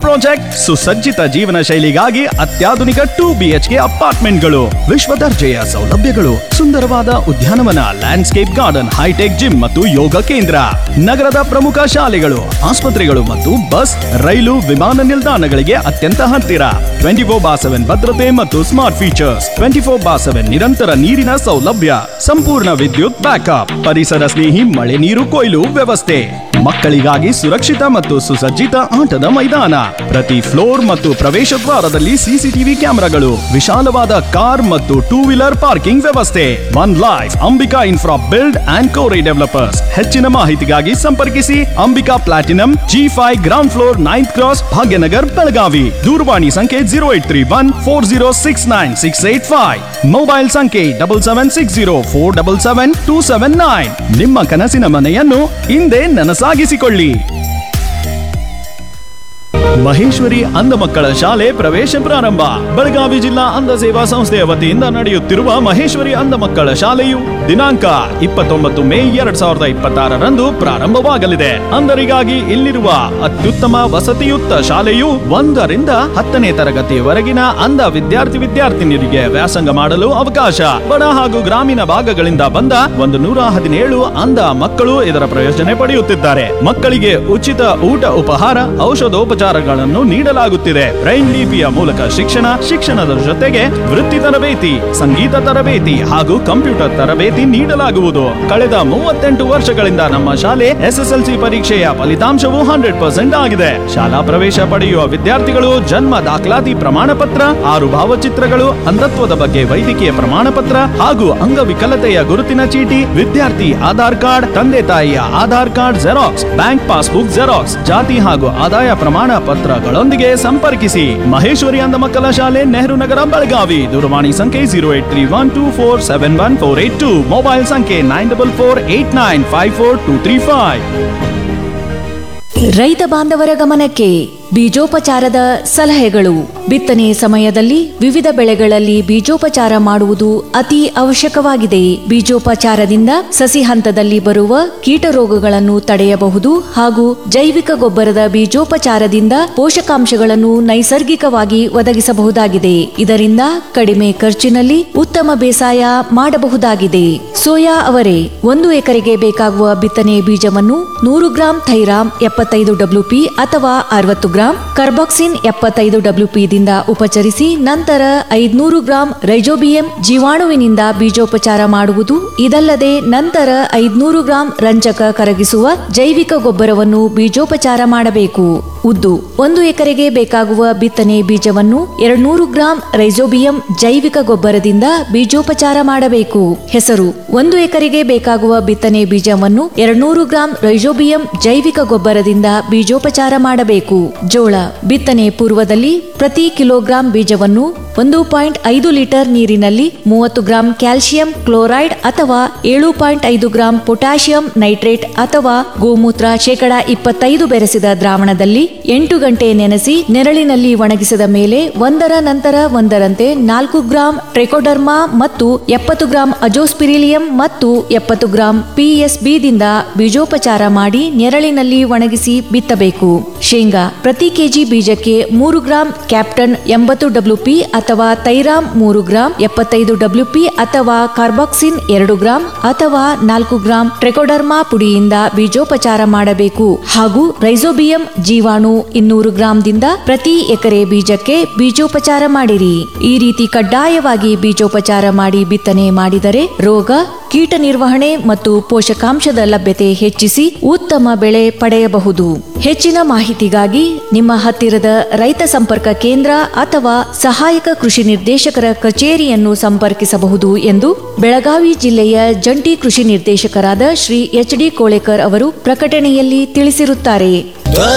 project ಸುಸಜ್ಜಿತ ಜೀವನ ಶೈಲಿಗಾಗಿ ಅತ್ಯಾಧುನಿಕ ಟೂ ಬಿಎಚ್ಕೆ ಅಪಾರ್ಟ್ಮೆಂಟ್ಗಳು ವಿಶ್ವ ದರ್ಜೆಯ ಸೌಲಭ್ಯಗಳು ಸುಂದರವಾದ ಉದ್ಯಾನವನ ಲ್ಯಾಂಡ್ಸ್ಕೇಪ್ ಗಾರ್ಡನ್ ಹೈಟೆಕ್ ಜಿಮ್ ಮತ್ತು ಯೋಗ ಕೇಂದ್ರ ನಗರದ ಪ್ರಮುಖ ಶಾಲೆಗಳು ಆಸ್ಪತ್ರೆಗಳು ಮತ್ತು ಬಸ್ ರೈಲು ವಿಮಾನ ನಿಲ್ದಾಣಗಳಿಗೆ ಅತ್ಯಂತ ಹತ್ತಿರ ಟ್ವೆಂಟಿ ಫೋರ್ ಬಾ ಸೆವೆನ್ ಭದ್ರತೆ ಮತ್ತು smart features twenty four by seven ನಿರಂತರ ನೀರಿನ ಸೌಲಭ್ಯ ಸಂಪೂರ್ಣ ವಿದ್ಯುತ್ ಬ್ಯಾಕಪ್ ಪರಿಸರ ಸ್ನೇಹಿ ಮಳೆ ನೀರು ಕೊಯ್ಲು ವ್ಯವಸ್ಥೆ ಮಕ್ಕಳಿಗಾಗಿ ಸುರಕ್ಷಿತ ಮತ್ತು ಸುಸಜ್ಜಿತ ಆಟದ ಮೈದಾನ ಪ್ರತಿ ಫ್ಲೋರ್ ಮತ್ತು ಪ್ರವೇಶ ದ್ವಾರದಲ್ಲಿ ಸಿಸಿಟಿವಿ ಕ್ಯಾಮೆರಾಗಳು ವಿಶಾಲವಾದ ಕಾರ್ ಮತ್ತು ಟೂ ವೀಲರ್ ಪಾರ್ಕಿಂಗ್ ವ್ಯವಸ್ಥೆ one life Ambika infra build and ಕೋರಿ ಡೆವಲಪರ್ಸ್ ಹೆಚ್ಚಿನ ಮಾಹಿತಿಗಾಗಿ ಸಂಪರ್ಕಿಸಿ Ambika platinum G five ground floor ninth cross Bhagyanagar Belagavi ದೂರವಾಣಿ ಸಂಖ್ಯೆ zero eight three one four zero six nine six eight five mobile ಸಂಖ್ಯೆ double seven six zero four double seven two seven nine ನಿಮ್ಮ ಕನಸಿನ ಮನೆಯನ್ನು ಹಿಂದೆ ನನಸಾಗಿಸಿಕೊಳ್ಳಿ ಮಹೇಶ್ವರಿ ಅಂಧ ಮಕ್ಕಳ ಶಾಲೆ ಪ್ರವೇಶ ಪ್ರಾರಂಭ ಬೆಳಗಾವಿ ಜಿಲ್ಲಾ ಅಂಧ ಸೇವಾ ಸಂಸ್ಥೆಯ ವತಿಯಿಂದ ನಡೆಯುತ್ತಿರುವ ಮಹೇಶ್ವರಿ ಅಂಧ ಮಕ್ಕಳ ಶಾಲೆಯು ದಿನಾಂಕ ಇಪ್ಪತ್ತೊಂಬತ್ತು ಮೇ ಎರಡ್ ಸಾವಿರದ ಇಪ್ಪತ್ತಾರರಂದು ಪ್ರಾರಂಭವಾಗಲಿದೆ ಅಂಧರಿಗಾಗಿ ಇಲ್ಲಿರುವ ಅತ್ಯುತ್ತಮ ವಸತಿಯುಕ್ತ ಶಾಲೆಯು ಒಂದರಿಂದ ಹತ್ತನೇ ತರಗತಿಯವರೆಗಿನ ಅಂಧ ವಿದ್ಯಾರ್ಥಿ ವಿದ್ಯಾರ್ಥಿನಿಯರಿಗೆ ವ್ಯಾಸಂಗ ಮಾಡಲು ಅವಕಾಶ ಬಡ ಹಾಗೂ ಗ್ರಾಮೀಣ ಭಾಗಗಳಿಂದ ಬಂದ ಒಂದು ನೂರ ಹದಿನೇಳು ಅಂಧ ಮಕ್ಕಳು ಇದರ ಪ್ರಯೋಜನೆ ಪಡೆಯುತ್ತಿದ್ದಾರೆ ಮಕ್ಕಳಿಗೆ ಉಚಿತ ಊಟ ಉಪಹಾರ ಔಷಧೋಪಚಾರಗಳನ್ನು ನೀಡಲಾಗುತ್ತಿದೆ ಬ್ರೈನ್ ಲಿಪಿಯ ಮೂಲಕ ಶಿಕ್ಷಣ ಶಿಕ್ಷಣದ ಜೊತೆಗೆ ವೃತ್ತಿ ತರಬೇತಿ ಸಂಗೀತ ತರಬೇತಿ ಹಾಗೂ ಕಂಪ್ಯೂಟರ್ ತರಬೇತಿ ನೀಡಲಾಗುವುದು ಕಳೆದ ಮೂವತ್ತೆಂಟು ವರ್ಷಗಳಿಂದ ನಮ್ಮ ಶಾಲೆ ಎಸ್ಎಸ್ಎಲ್ಸಿ ಪರೀಕ್ಷೆಯ ಫಲಿತಾಂಶವು ಹಂಡ್ರೆಡ್ ಪರ್ಸೆಂಟ್ ಆಗಿದೆ ಶಾಲಾ ಪ್ರವೇಶ ಪಡೆಯುವ ವಿದ್ಯಾರ್ಥಿಗಳು ಜನ್ಮ ದಾಖಲಾತಿ ಪ್ರಮಾಣ ಪತ್ರ ಆರು ಭಾವಚಿತ್ರಗಳು ಅಂಧತ್ವದ ಬಗ್ಗೆ ವೈದ್ಯಕೀಯ ಪ್ರಮಾಣ ಪತ್ರ ಹಾಗೂ ಅಂಗವಿಕಲತೆಯ ಗುರುತಿನ ಚೀಟಿ ವಿದ್ಯಾರ್ಥಿ ಆಧಾರ್ ಕಾರ್ಡ್ ತಂದೆ ತಾಯಿಯ Aadhaar card xerox bank passbook xerox ಜಾತಿ ಹಾಗೂ ಆದಾಯ ಪ್ರಮಾಣ ಪತ್ರಗಳೊಂದಿಗೆ ಸಂಪರ್ಕಿಸಿ ಮಹೇಶ್ವರಿ ಅಂಧ ಮಕ್ಕಳ ಶಾಲೆ ನೆಹರು ನಗರ ಬೆಳಗಾವಿ ದೂರವಾಣಿ ಸಂಖ್ಯೆ zero eight three one two four seven one four eight two mobile ಸಂಖ್ಯೆ nine double four eight nine five four two three five ರೈತ ಬಾಂಧವರ ಗಮನಕ್ಕೆ ಬೀಜೋಪಚಾರದ ಸಲಹೆಗಳು ಬಿತ್ತನೆ ಸಮಯದಲ್ಲಿ ವಿವಿಧ ಬೆಳೆಗಳಲ್ಲಿ ಬೀಜೋಪಚಾರ ಮಾಡುವುದು ಅತಿ ಅವಶ್ಯಕವಾಗಿದೆ ಬೀಜೋಪಚಾರದಿಂದ ಸಸಿ ಹಂತದಲ್ಲಿ ಬರುವ ಕೀಟರೋಗಗಳನ್ನು ತಡೆಯಬಹುದು ಹಾಗೂ ಜೈವಿಕ ಗೊಬ್ಬರದ ಬೀಜೋಪಚಾರದಿಂದ ಪೋಷಕಾಂಶಗಳನ್ನು ನೈಸರ್ಗಿಕವಾಗಿ ಒದಗಿಸಬಹುದಾಗಿದೆ ಇದರಿಂದ ಕಡಿಮೆ ಖರ್ಚಿನಲ್ಲಿ ಉತ್ತಮ ಬೇಸಾಯ ಮಾಡಬಹುದಾಗಿದೆ ಸೋಯಾ ಅವರೇ ಒಂದು ಎಕರೆಗೆ ಬೇಕಾಗುವ ಬಿತ್ತನೆ ಬೀಜವನ್ನು ನೂರು ಗ್ರಾಂ ಥೈರಾಮ್ ಎಪ್ಪತ್ತೈದು ಡಬ್ಲ್ಯೂಪಿ ಅಥವಾ ಅರವತ್ತು ಗ್ರಾಂ ಕಾರ್ಬಾಕ್ಸಿನ್ ಎಪ್ಪತ್ತೈದು ಡಬ್ಲ್ಯೂಪಿ ದಿಂದ ಉಪಚರಿಸಿ ನಂತರ ಐದ್ನೂರು ಗ್ರಾಂ ರೈಜೋಬಿಯಂ ಜೀವಾಣುವಿನಿಂದ ಬೀಜೋಪಚಾರ ಮಾಡುವುದು ಇದಲ್ಲದೆ ನಂತರ ಐದ್ನೂರು ಗ್ರಾಂ ರಂಜಕ ಕರಗಿಸುವ ಜೈವಿಕ ಗೊಬ್ಬರವನ್ನು ಬೀಜೋಪಚಾರ ಮಾಡಬೇಕು ಉದ್ದು ಒಂದು ಎಕರೆಗೆ ಬೇಕಾಗುವ ಬಿತ್ತನೆ ಬೀಜವನ್ನು ಎರಡ್ನೂರು ಗ್ರಾಂ ರೈಜೋಬಿಯಂ ಜೈವಿಕ ಗೊಬ್ಬರದಿಂದ ಬೀಜೋಪಚಾರ ಮಾಡಬೇಕು ಹೆಸರು ಒಂದು ಎಕರೆಗೆ ಬೇಕಾಗುವ ಬಿತ್ತನೆ ಬೀಜವನ್ನು ಎರಡ್ನೂರು ಗ್ರಾಂ ರೈಜೋಬಿಯಂ ಜೈವಿಕ ಗೊಬ್ಬರದಿಂದ ಬೀಜೋಪಚಾರ ಮಾಡಬೇಕು ಜೋಳ ಬಿತ್ತನೆ ಪೂರ್ವದಲ್ಲಿ ಪ್ರತಿ ಕಿಲೋಗ್ರಾಂ ಬೀಜವನ್ನು ಒಂದು ಪಾಯಿಂಟ್ ಐದು ಲೀಟರ್ ನೀರಿನಲ್ಲಿ ಮೂವತ್ತು ಗ್ರಾಂ ಕ್ಯಾಲ್ಸಿಯಂ ಕ್ಲೋರೈಡ್ ಅಥವಾ ಏಳು ಪಾಯಿಂಟ್ ಐದು ಗ್ರಾಂ ಪೊಟ್ಯಾಷಿಯಂ ನೈಟ್ರೇಟ್ ಅಥವಾ ಗೋಮೂತ್ರ ಶೇಕಡ ಇಪ್ಪತ್ತೈದು ಬೆರೆಸಿದ ದ್ರಾವಣದಲ್ಲಿ ಎಂಟು ಗಂಟೆ ನೆನೆಸಿ ನೆರಳಿನಲ್ಲಿ ಒಣಗಿಸಿದ ಮೇಲೆ ಒಂದರ ನಂತರ ಒಂದರಂತೆ ನಾಲ್ಕು ಗ್ರಾಂ ಟ್ರೆಕೋಡರ್ಮಾ ಮತ್ತು ಎಪ್ಪತ್ತು ಗ್ರಾಂ ಅಜೋಸ್ಪಿರಿಲಿಯಂ ಮತ್ತು ಎಪ್ಪತ್ತು ಗ್ರಾಂ ಪಿಎಸ್ಬಿ ದಿಂದ ಬೀಜೋಪಚಾರ ಮಾಡಿ ನೆರಳಿನಲ್ಲಿ ಒಣಗಿಸಿ ಬಿತ್ತಬೇಕು ಶೇಂಗಾ ಪ್ರತಿ ಕೆಜಿ ಬೀಜಕ್ಕೆ ಮೂರು ಗ್ರಾಂ ಕ್ಯಾಪ್ಟನ್ ಎಂಬತ್ತು ಡಬ್ಲ್ಯೂಪಿ ಅಥವಾ ತೈರಾಮ್ ಮೂರು ಗ್ರಾಂ ಎಪ್ಪತ್ತೈದು ಡಬ್ಲ್ಯೂಪಿ ಅಥವಾ ಕಾರ್ಬಾಕ್ಸಿನ್ ಎರಡು ಗ್ರಾಂ ಅಥವಾ ನಾಲ್ಕು ಗ್ರಾಂ ಟ್ರೆಕೋಡರ್ಮಾ ಪುಡಿಯಿಂದ ಬೀಜೋಪಚಾರ ಮಾಡಬೇಕು ಹಾಗೂ ರೈಸೋಬಿಯಂ ಜೀವಾಣು ಇನ್ನೂರು ಗ್ರಾಂದಿಂದ ಪ್ರತಿ ಎಕರೆ ಬೀಜಕ್ಕೆ ಬೀಜೋಪಚಾರ ಮಾಡಿರಿ ಈ ರೀತಿ ಕಡ್ಡಾಯವಾಗಿ ಬೀಜೋಪಚಾರ ಮಾಡಿ ಬಿತ್ತನೆ ಮಾಡಿದರೆ ರೋಗ ಕೀಟ ನಿರ್ವಹಣೆ ಮತ್ತು ಪೋಷಕಾಂಶದ ಲಭ್ಯತೆ ಹೆಚ್ಚಿಸಿ ಉತ್ತಮ ಬೆಳೆ ಪಡೆಯಬಹುದು ಹೆಚ್ಚಿನ ಮಾಹಿತಿಗಾಗಿ ನಿಮ್ಮ ಹತ್ತಿರದ ರೈತ ಸಂಪರ್ಕ ಕೇಂದ್ರ ಅಥವಾ ಸಹಾಯಕ ಕೃಷಿ ನಿರ್ದೇಶಕರ ಕಚೇರಿಯನ್ನು ಸಂಪರ್ಕಿಸಬಹುದು ಎಂದು ಬೆಳಗಾವಿ ಜಿಲ್ಲೆಯ ಜಂಟಿ ಕೃಷಿ ನಿರ್ದೇಶಕರಾದ ಶ್ರೀ ಎಚ್ ಡಿ ಕೋಳೇಕರ್ ಅವರು ಪ್ರಕಟಣೆಯಲ್ಲಿ ತಿಳಿಸಿರುತ್ತಾರೆ